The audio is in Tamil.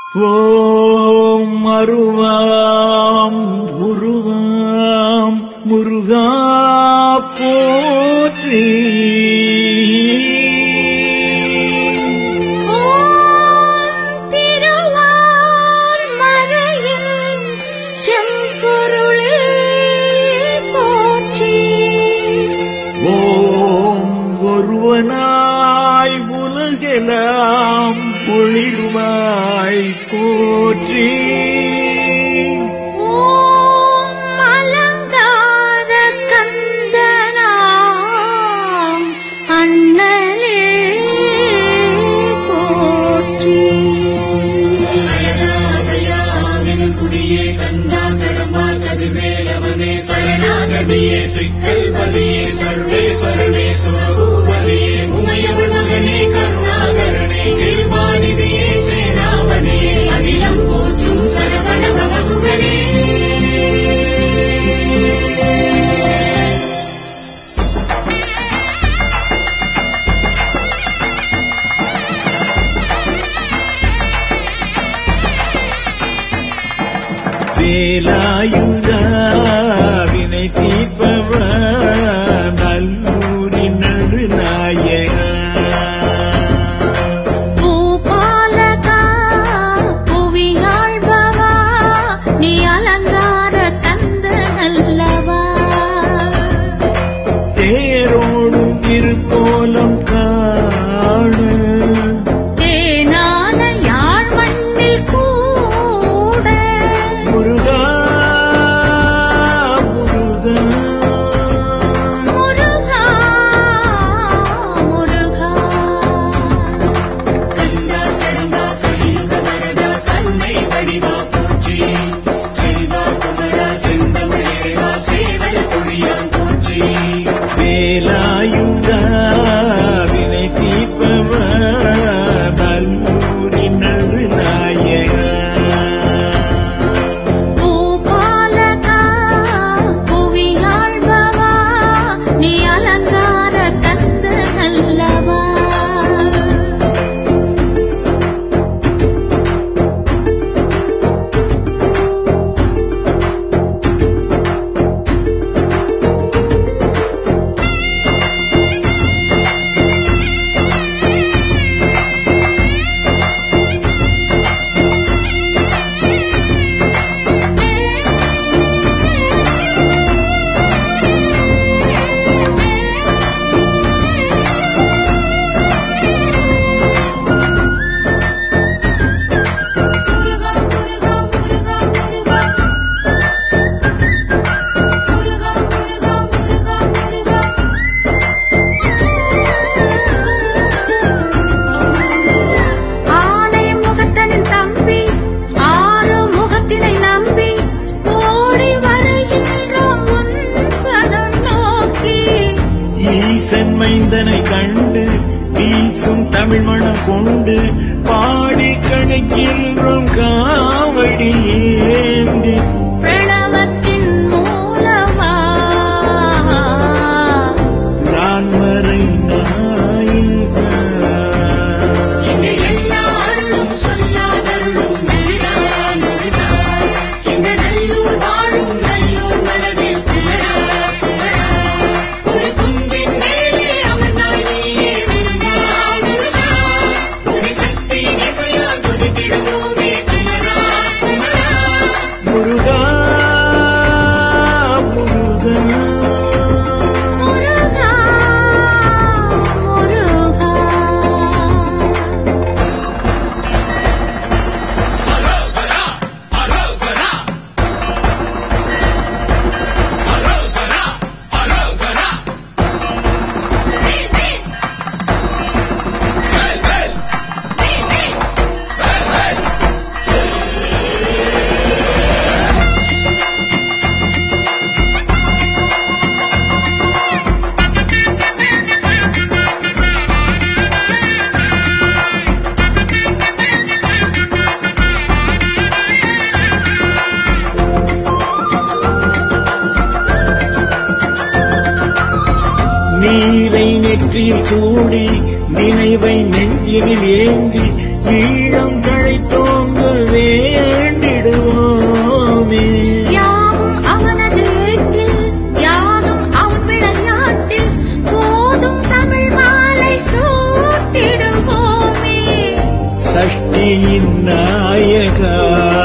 ஓம் அருவாம் உருவாம் முருகா போற்றி ஓம் திருவார் மறையில் செம்பொருளே போற்றி ஓம் ஒருவனாய் உலகெல்லாம் ஒளிர்வாய் போற்றி ஓம் அலங்கார கந்தனாம் அண்ணலே போற்றி குடியே கந்தா கடம்பா கதிர்வேலவனே சரணாகதியே சிக்கல் பதியே சர்வேஸ்வரனே சுரபூபதியே உமையவள் மகனே கருணாகரனே கிருபாநிதியே சேனாபதியே அகிலம் போற்றும் சரவண பவகுகனே வேலாயுதா வினை தீர்ப்பவ நல்லூரின் நடுநாயகா பூபாலகா புவியாழ்பவா நீ அலங்கார கந்த நல்லவா தேரோடும் திருக்கோலம் காண தேனான யாழ் மண்ணில் கூட முருகா முருகா முருகா முருகா கந்தா கடம்பா கலியுக வரதா கருணை வடிவா போற்றி செல்வா குமரா செந்தமிழேவா சேவல் பொழியான் போற்றி வேலாயுதா வினை தீர்ப்பவ நல்லூரின் நடுநாயகா பூபாலகா புவியாழ்பவா நீ அலங்கார கந்த நல்லவா ஆனை முகத்தனின் தம்பி ஆறு முகத்தினை நம்பி ஓடி வருகின்றோம் உன்பதம் நோக்கி ஈசன் மைந்தனை கண்டு வீசும் தமிழ் மணம் கொண்டு பாடி கணக்கின்றோம் காவடி ஏந்தி பிரணவத்தின் மூலமா நான் மறை நாயகா எங்க எல்லாரும் சொல்லாதருளும் முருகா முருகா எங்க நல்லூர் வாழும் நல்லூர் மனதில் குமரா குமரா ஒரு குன்றின் மேலே அமர்ந்தாய் நீயே முருகா முருகா ஒரு சக்தி இசையா துதித்திடுவோமே குமரா குமரா முருகா முருகா முருகா முருகா அரோகரா அரோகரா அரோகரா அரோகரா வேல் வேல் வேல் வேல் வேல் வேல் வேல் வேல் நீரை நெற்றியில் சூடி நினைவை நெஞ்சினில் ஏந்தி ஈழம் தழைத்தோங்க பூமியின் நாயகா